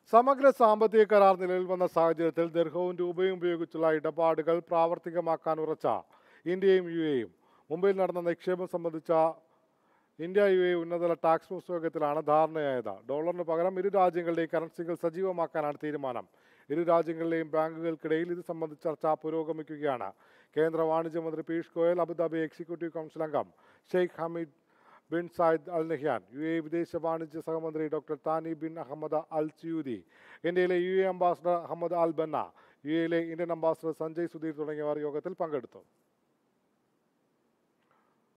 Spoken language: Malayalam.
സമഗ്ര സാമ്പത്തിക കരാർ നിലവിൽ വന്ന സാഹചര്യത്തിൽ ദീർഘവും രൂപയും ഉപയോഗിച്ചുള്ള ഇടപാടുകൾ പ്രാവർത്തികമാക്കാൻ ഉറച്ച ഇന്ത്യയും യു എയും മുംബൈയിൽ നടന്ന നിക്ഷേപം സംബന്ധിച്ച ഇന്ത്യ യു എ ഉന്നതതല ടാക്സ് ഫോഴ്സ് യോഗത്തിലാണ് ധാരണയായത് ഡോളറിന് പകരം ഇരു രാജ്യങ്ങളുടെയും കറൻസികൾ സജീവമാക്കാനാണ് തീരുമാനം ഇരു രാജ്യങ്ങളിലെയും ബാങ്കുകൾക്കിടയിൽ ഇത് സംബന്ധിച്ച ചർച്ച പുരോഗമിക്കുകയാണ് കേന്ദ്ര വാണിജ്യ മന്ത്രി Piyush Goyal Abu Dhabi executive council അംഗം Sheikh Hamid bin Zayed Al Nahyan U A വിദേശ വാണിജ്യ സഹമന്ത്രി doctor Thani bin Ahmed Al Zeyoudi ഇന്ത്യയിലെ U A ambassador Ahmed Al Banna U എയിലെ ഇന്ത്യൻ അംബാസഡർ സഞ്ജയ് സുധീർ തുടങ്ങിയവർ യോഗത്തിൽ പങ്കെടുത്തു